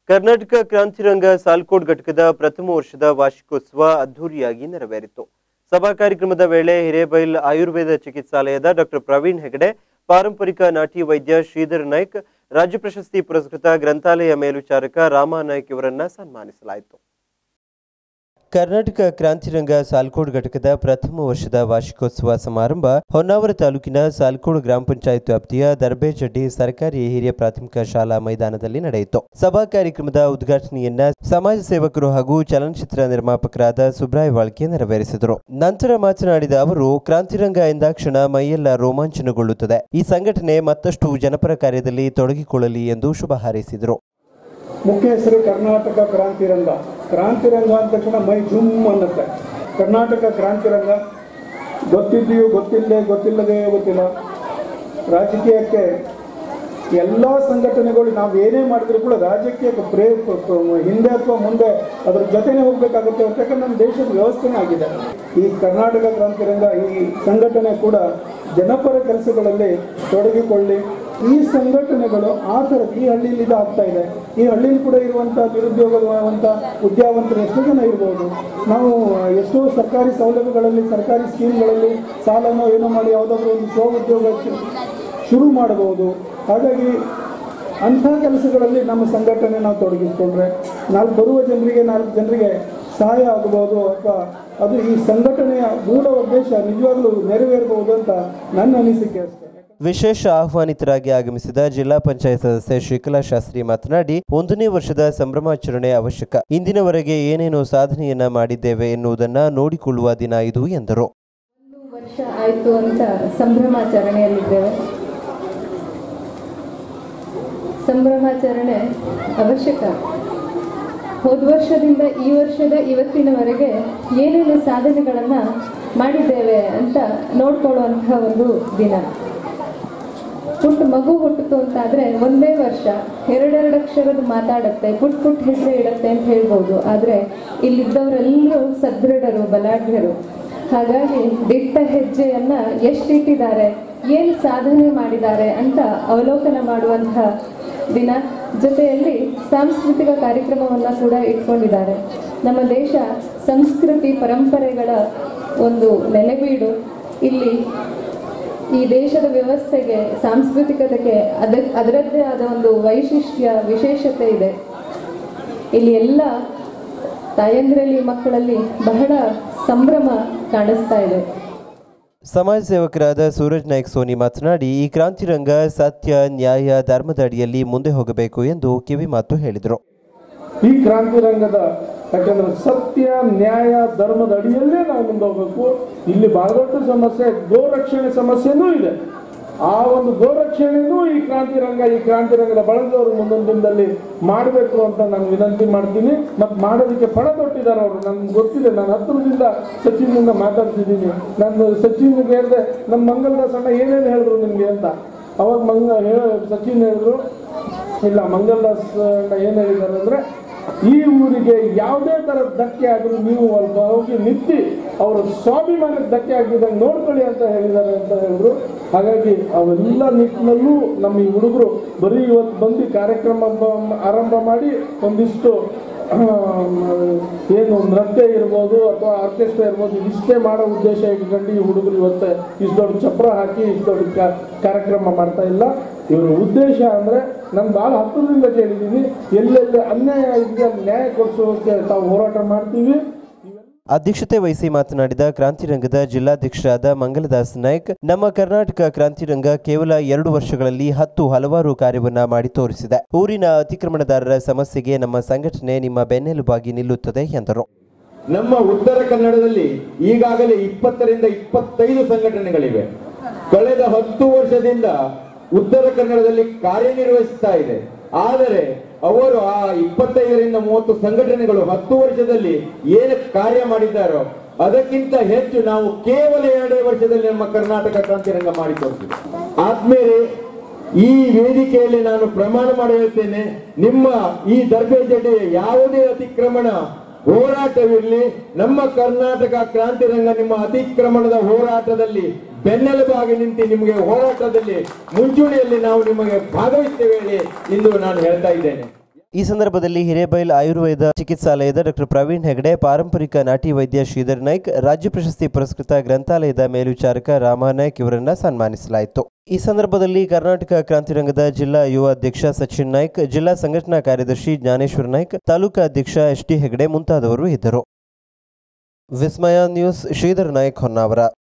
ಕರ್ನಾಟಕ ಕ್ರಾಂತಿರಂಗ ಸಾಲ್ಕೋಡ್ ಘಟಕದ ಪ್ರಥಮ ವರ್ಷದ ವಾರ್ಷಿಕೋತ್ಸವ ಅದ್ದೂರಿಯಾಗಿ ನೆರವೇರಿತು ಸಭಾ ಕಾರ್ಯಕ್ರಮದ ವೇಳೆ ಹಿರೇಬೈಲ್ ಆಯುರ್ವೇದ ಚಿಕಿತ್ಸಾಲಯದ ಡಾಕ್ಟರ್ ಪ್ರವೀಣ್ ಹೆಗಡೆ ಪಾರಂಪರಿಕ ನಾಟಿ ವೈದ್ಯ ಶ್ರೀಧರ್ ನಾಯ್ಕ್ ರಾಜ್ಯ ಪ್ರಶಸ್ತಿ ಪುರಸ್ಕೃತ ಗ್ರಂಥಾಲಯ ಮೇಲ್ವಿಚಾರಕ ರಾಮ ನಾಯ್ಕ್ ಇವರನ್ನ ಸನ್ಮಾನಿಸಲಾಯಿತು ಕರ್ನಾಟಕ ಕ್ರಾಂತಿರಂಗ ಸಾಲ್ಕೋಡ್ ಘಟಕದ ಪ್ರಥಮ ವರ್ಷದ ವಾರ್ಷಿಕೋತ್ಸವ ಸಮಾರಂಭ ಹೊನ್ನಾವರ ತಾಲೂಕಿನ ಸಾಲ್ಕೋಡ್ ಗ್ರಾಮ ಪಂಚಾಯತ್ ವ್ಯಾಪ್ತಿಯ ದರ್ಬೇಜಡ್ಡಿ ಸರ್ಕಾರಿ ಹಿರಿಯ ಪ್ರಾಥಮಿಕ ಶಾಲಾ ಮೈದಾನದಲ್ಲಿ ನಡೆಯಿತು ಸಭಾ ಕಾರ್ಯಕ್ರಮದ ಉದ್ಘಾಟನೆಯನ್ನ ಸಮಾಜ ಸೇವಕರು ಹಾಗೂ ಚಲನಚಿತ್ರ ನಿರ್ಮಾಪಕರಾದ ಸುಬ್ರಾಯ್ ವಾಳ್ಕೆ ನೆರವೇರಿಸಿದರು ನಂತರ ಮಾತನಾಡಿದ ಅವರು ಕ್ರಾಂತಿರಂಗ ಎಂದಾಕ್ಷಣ ಮೈಯೆಲ್ಲ ರೋಮಾಂಚನಗೊಳ್ಳುತ್ತದೆ ಈ ಸಂಘಟನೆ ಮತ್ತಷ್ಟು ಜನಪರ ಕಾರ್ಯದಲ್ಲಿ ತೊಡಗಿಕೊಳ್ಳಲಿ ಎಂದು ಶುಭ ಹಾರೈಸಿದರು ಮುಖ್ಯ ಹೆಸರು ಕರ್ನಾಟಕ ಕ್ರಾಂತಿರಂಗ ಕ್ರಾಂತಿರಂಗ ಅಂದ ತಕ್ಷಣ ಮೈ ಜುಮ್ ಅನ್ನತ್ತೆ ಕರ್ನಾಟಕ ಕ್ರಾಂತಿರಂಗ ಗೊತ್ತಿದೆಯೋ ಗೊತ್ತಿಲ್ಲದೆ ಗೊತ್ತಿಲ್ಲದೆ ಗೊತ್ತಿಲ್ಲ ರಾಜಕೀಯಕ್ಕೆ ಎಲ್ಲ ಸಂಘಟನೆಗಳು ನಾವು ಏನೇ ಮಾಡಿದ್ರು ಕೂಡ ರಾಜ್ಯಕ್ಕೆ ಪ್ರೇ ಪ- ಪ- ಹಿಂದೆ ಅಥವಾ ಮುಂದೆ ಅದರ ಜೊತೆನೇ ಹೋಗಬೇಕಾಗುತ್ತೆ ಯಾಕಂದ್ರೆ ನಮ್ಮ ದೇಶದ ವ್ಯವಸ್ಥೆನೇ ಆಗಿದೆ ಈ ಕರ್ನಾಟಕ ಕ್ರಾಂತಿರಂಗ ಈ ಸಂಘಟನೆ ಕೂಡ ಜನಪರ ಕೆಲಸಗಳಲ್ಲಿ ತೊಡಗಿಕೊಳ್ಳಿ ಈ ಸಂಘಟನೆಗಳು ಆ ಥರದ ಈ ಹಳ್ಳಿಯಲ್ಲಿ ಇದು ಆಗ್ತಾ ಇದೆ ಈ ಹಳ್ಳಿಯಲ್ಲಿ ಕೂಡ ಇರುವಂಥ ನಿರುದ್ಯೋಗವಂತ ವಿದ್ಯಾವಂತರು ಎಷ್ಟೋ ಜನ ಇರ್ಬೋದು ನಾವು ಎಷ್ಟೋ ಸರ್ಕಾರಿ ಸೌಲಭ್ಯಗಳಲ್ಲಿ ಸರ್ಕಾರಿ ಸ್ಕೀಮ್ಗಳಲ್ಲಿ ಸಾಲನೋ ಏನೋ ಮಾಡಿ ಯಾವುದಾದ್ರೂ ಒಂದು ಸ್ವ ಉದ್ಯೋಗ ಶು- ಶುರು ಮಾಡಬಹುದು ಹಾಗಾಗಿ ಅಂಥ ಕೆಲಸಗಳಲ್ಲಿ ನಮ್ಮ ಸಂಘಟನೆ ನಾವು ತೊಡಗಿಸ್ಕೊಂಡ್ರೆ ನಾಲ್ಕು ಬರುವ ಜನರಿಗೆ ನಾಲ್ಕು ಜನರಿಗೆ ಸಹಾಯ ಆಗಬಹುದು ಅಥವಾ ಅದು ಈ ಸಂಘಟನೆಯ ಮೂಲ ಉದ್ದೇಶ ನಿಜವಾಗ್ಲೂ ನೆರವೇರಬಹುದು ಅಂತ ನನ್ನ ಅನಿಸಿಕೆ ಅಷ್ಟೇ ವಿಶೇಷ ಆಹ್ವಾನಿತರಾಗಿ ಆಗಮಿಸಿದ ಜಿಲ್ಲಾ ಪಂಚಾಯತ್ ಸದಸ್ಯೆ ಶ್ರೀಕಲಾ ಶಾಸ್ತ್ರಿ ಮಾತನಾಡಿ ಒಂದನೇ ವರ್ಷದ ಸಂಭ್ರಮಾಚರಣೆ ಅವಶ್ಯಕ ಇಂದಿನವರೆಗೆ ಏನೇನು ಸಾಧನೆಯನ್ನ ಮಾಡಿದ್ದೇವೆ ಎನ್ನುವುದನ್ನ ನೋಡಿಕೊಳ್ಳುವ ದಿನ ಇದು ಎಂದರು ಒಂದು ವರ್ಷ ಆಯಿತು ಅಂತ ಸಂಭ್ರಮಾಚರಣೆಯಲ್ಲಿದ್ದೇವೆ ಸಂಭ್ರಮಾಚರಣೆ ಅವಶ್ಯಕ ಹೋದ ವರ್ಷದಿಂದ ಈ ವರ್ಷದ ಇವತ್ತಿನವರೆಗೆ ಏನೇನು ಸಾಧನೆಗಳನ್ನು ಮಾಡಿದ್ದೇವೆ ಅಂತ ನೋಡ್ಕೊಳ್ಳುವಂತಹ ಒಂದು ದಿನ ಪುಟ್ಟ ಮಗು ಹುಟ್ಟಿತು ಅಂತಾದ್ರೆ ಒಂದೇ ವರ್ಷ ಎರಡೆರಡು ಅಕ್ಷರದ ಮಾತಾಡುತ್ತೆ ಪುಟ್ ಪುಟ್ ಹೆಜ್ಜೆ ಇಡುತ್ತೆ ಅಂತ ಹೇಳ್ಬೋದು ಆದರೆ ಇಲ್ಲಿದ್ದವರೆಲ್ಲರೂ ಸದೃಢರು ಬಲಾಢ್ಯರು ಹಾಗಾಗಿ ದಿಟ್ಟ ಹೆಜ್ಜೆಯನ್ನ ಎಷ್ಟಿಟ್ಟಿದ್ದಾರೆ ಏನು ಸಾಧನೆ ಮಾಡಿದ್ದಾರೆ ಅಂತ ಅವಲೋಕನ ಮಾಡುವಂತಹ ದಿನ ಜೊತೆಯಲ್ಲಿ ಸಾಂಸ್ಕೃತಿಕ ಕಾರ್ಯಕ್ರಮವನ್ನು ಕೂಡ ಇಟ್ಕೊಂಡಿದ್ದಾರೆ ನಮ್ಮ ದೇಶ ಸಂಸ್ಕೃತಿ ಪರಂಪರೆಗಳ ಒಂದು ನೆಲೆಬೀಡು ಇಲ್ಲಿ ಈ ದೇಶದ ವ್ಯವಸ್ಥೆಗೆ ಸಾಂಸ್ಕೃತಿಕತೆಗೆ ಅದ ಅದರದ್ದೇ ಆದ ಒಂದು ವೈಶಿಷ್ಟ್ಯ ವಿಶೇಷತೆ ಇದೆ ಇಲ್ಲಿ ಎಲ್ಲ ತಾಯಂದಿರಲ್ಲಿ ಮಕ್ಕಳಲ್ಲಿ ಬಹಳ ಸಂಭ್ರಮ ಕಾಣಿಸ್ತಾ ಇದೆ ಸಮಾಜ ಸೇವಕರಾದ ಸೂರಜ್ ನಾಯ್ಕ್ ಸೋನಿ ಮಾತನಾಡಿ ಈ ಕ್ರಾಂತಿರಂಗ ಸತ್ಯ ನ್ಯಾಯ ಧರ್ಮದ ಅಡಿಯಲ್ಲಿ ಮುಂದೆ ಹೋಗಬೇಕು ಎಂದು ಕಿವಿ ಮಾತು ಹೇಳಿದರು ಈ ಕ್ರಾಂತಿ ರಂಗದ ಯಾಕಂದ್ರೆ ಸತ್ಯ ನ್ಯಾಯ ಧರ್ಮದ ಅಡಿಯಲ್ಲೇ ನಾವು ಮುಂದೆ ಹೋಗ್ಬೇಕು ಇಲ್ಲಿ ಬಹಳ ದೊಡ್ಡ ಸಮಸ್ಯೆ ಗೋರಕ್ಷಣೆ ಸಮಸ್ಯೆನೂ ಇದೆ ಆ ಒಂದು ಗೋರಕ್ಷಣೆನೂ ಈ ಕ್ರಾಂತಿ ರಂಗ ಈ ಕ್ರಾಂತಿ ರಂಗದ ಬಳಗದವರು ಮುಂದೊಂದು ದಿನದಲ್ಲಿ ಮಾಡಬೇಕು ಅಂತ ನಾನು ವಿನಂತಿ ಮಾಡ್ತೀನಿ ಮತ್ತು ಮಾಡೋದಕ್ಕೆ ಪಣ ತೊಟ್ಟಿದ್ದಾರೆ ಅವರು ನನ್ಗೆ ಗೊತ್ತಿದೆ ನಾನು ಹತ್ತಿರದಿಂದ ಸಚಿನ್ನಿಂದ ಮಾತಾಡ್ತಿದ್ದೀನಿ ನಾನು ಸಚಿನ್ಗೆ ಹೇಳಿದೆ ನಮ್ಮ ಮಂಗಲದಾಸ್ ಅಣ್ಣ ಏನೇನು ಹೇಳಿದ್ರು ನಿಮಗೆ ಅಂತ ಅವಾಗ ಮಂಗ ಹೇಳ ಸಚಿನ್ ಹೇಳಿದ್ರು ಇಲ್ಲ ಮಂಗಲ್ದಾಸ್ ಅಣ್ಣ ಏನು ಹೇಳಿದ್ದಾರೆ ಅಂದರೆ ಈ ಊರಿಗೆ ಯಾವುದೇ ಥರದ ಧಕ್ಕೆ ಆದರೂ ನೀವು ಅಲ್ಲಿ ಹೋಗಿ ನಿಂತು ಅವರ ಸ್ವಾಭಿಮಾನಕ್ಕೆ ಧಕ್ಕೆ ಆಗಿದ್ದಂಗೆ ನೋಡ್ಕೊಳ್ಳಿ ಅಂತ ಹೇಳಿದ್ದಾರೆ ಅಂತ ಹೇಳಿದ್ರು ಹಾಗಾಗಿ ಅವೆಲ್ಲ ನಿಟ್ಟಿನಲ್ಲೂ ನಮ್ಮ ಈ ಹುಡುಗರು ಬರೀ ಇವತ್ತು ಬಂದು ಕಾರ್ಯಕ್ರಮ ಬ- ಆರಂಭ ಮಾಡಿ ಒಂದಿಷ್ಟು ಆಮ್, ಏನು ನೃತ್ಯ ಇರ್ಬೋದು ಅಥವಾ ಆರ್ಕೆಸ್ಟ್ರಾ ಇರ್ಬೋದು ಇದಿಷ್ಟೇ ಮಾಡೋ ಉದ್ದೇಶ ಇಟ್ಕೊಂಡು ಈ ಹುಡುಗರು ಇವತ್ತು ಇಷ್ಟು ದೊಡ್ಡ ಚಪ್ರ ಹಾಕಿ ಇಷ್ಟು ದೊಡ್ಡ ಕಾ- ಕಾರ್ಯಕ್ರಮ ಮಾಡ್ತಾ ಇಲ್ಲ ಇವರ ಉದ್ದೇಶ ಅಂದರೆ ನಾನು ಭಾಳ ಹತ್ತಿರದಿಂದ ಕೇಳಿದ್ದೀನಿ ಎಲ್ಲೆಲ್ಲಿ ಅನ್ಯಾಯ ಇದೆ ಅಲ್ಲಿ ನ್ಯಾಯ ಕೊಡಿಸೋಕೆ ತಾವು ಹೋರಾಟ ಮಾಡ್ತೀವಿ ಅಧ್ಯಕ್ಷತೆ ವಹಿಸಿ ಮಾತನಾಡಿದ ಕ್ರಾಂತಿರಂಗದ ಜಿಲ್ಲಾಧ್ಯಕ್ಷರಾದ ಮಂಗಲದಾಸ್ ನಾಯ್ಕ್ ನಮ್ಮ ಕರ್ನಾಟಕ ಕ್ರಾಂತಿರಂಗ ಕೇವಲ ಎರಡು ವರ್ಷಗಳಲ್ಲಿ ಹತ್ತು ಹಲವಾರು ಕಾರ್ಯವನ್ನ ಮಾಡಿ ತೋರಿಸಿದೆ ಊರಿನ ಅತಿಕ್ರಮಣದಾರರ ಸಮಸ್ಯೆಗೆ ನಮ್ಮ ಸಂಘಟನೆ ನಿಮ್ಮ ಬೆನ್ನೆಲುಬಾಗಿ ನಿಲ್ಲುತ್ತದೆ ಎಂದರು ನಮ್ಮ ಉತ್ತರ ಕನ್ನಡದಲ್ಲಿ ಈಗಾಗಲೇ ಇಪ್ಪತ್ತರಿಂದ ಇಪ್ಪತ್ತೈದು ಸಂಘಟನೆಗಳಿವೆ ಕಳೆದ ಹತ್ತು ವರ್ಷದಿಂದ ಉತ್ತರ ಕನ್ನಡದಲ್ಲಿ ಕಾರ್ಯನಿರ್ವಹಿಸ್ತಾ ಇದೆ ಆದರೆ ಅವರು ಆ ಇಪ್ಪತ್ತೈದರಿಂದ ಮೂವತ್ತು ಸಂಘಟನೆಗಳು ಹತ್ತು ವರ್ಷದಲ್ಲಿ ಏನು ಕಾರ್ಯ ಮಾಡಿದ್ದಾರೋ ಅದಕ್ಕಿಂತ ಹೆಚ್ಚು ನಾವು ಕೇವಲ ಎರಡೇ ವರ್ಷದಲ್ಲಿ ನಮ್ಮ ಕರ್ನಾಟಕ ಕ್ರಾಂತಿರಂಗ ಮಾಡಿ ತೋರಿಸಿದೆ ಆದ್ಮೇಲೆ ಈ ವೇದಿಕೆಯಲ್ಲಿ ನಾನು ಪ್ರಮಾಣ ಮಾಡಿ ಹೇಳ್ತೇನೆ ನಿಮ್ಮ ಈ ದರ್ಬೇಜಡಿಯ ಯಾವುದೇ ಅತಿಕ್ರಮಣ ಹೋರಾಟವಿರಲಿ ನಮ್ಮ ಕರ್ನಾಟಕ ಕ್ರಾಂತಿರಂಗ ನಿಮ್ಮ ಅತಿಕ್ರಮಣದ ಹೋರಾಟದಲ್ಲಿ ಬೆನ್ನೆಲುಬಾಗಿ ನಿಂತು ನಿಮಗೆ ಹೋರಾಟದಲ್ಲಿ ಮುಂಚೂಣಿಯಲ್ಲಿ ನಾವು ನಿಮಗೆ ಭಾಗವಹಿಸ್ತೇವೆ ಹೇಳಿ ಇಂದು ನಾನು ಹೇಳ್ತಾ ಇದ್ದೇನೆ ಈ ಸಂದರ್ಭದಲ್ಲಿ ಹಿರೇಬೈಲ್ ಆಯುರ್ವೇದ ಚಿಕಿತ್ಸಾಲಯದ ಡಾಕ್ಟರ್ ಪ್ರವೀಣ್ ಹೆಗಡೆ ಪಾರಂಪರಿಕ ನಾಟಿ ವೈದ್ಯ ಶ್ರೀಧರ್ ನಾಯ್ಕ್ ರಾಜ್ಯ ಪ್ರಶಸ್ತಿ ಪುರಸ್ಕೃತ ಗ್ರಂಥಾಲಯದ ಮೇಲ್ವಿಚಾರಕ ರಾಮ ನಾಯ್ಕ್ ಇವರನ್ನ ಸನ್ಮಾನಿಸಲಾಯಿತು ಈ ಸಂದರ್ಭದಲ್ಲಿ ಕರ್ನಾಟಕ ಕ್ರಾಂತಿರಂಗದ ಜಿಲ್ಲಾ ಯುವ ಅಧ್ಯಕ್ಷ ಸಚಿನ್ ನಾಯ್ಕ್ ಜಿಲ್ಲಾ ಸಂಘಟನಾ ಕಾರ್ಯದರ್ಶಿ ಜ್ಞಾನೇಶ್ವರ ನಾಯ್ಕ್ ತಾಲೂಕಾ ಅಧ್ಯಕ್ಷ ಎಸ್ ಡಿ ಹೆಗಡೆ ಮುಂತಾದವರು ಇದ್ದರು ವಿಸ್ಮಯ ನ್ಯೂಸ್ ಶ್ರೀಧರ್ ನಾಯ್ಕ್ ಹೊನ್ನಾವರ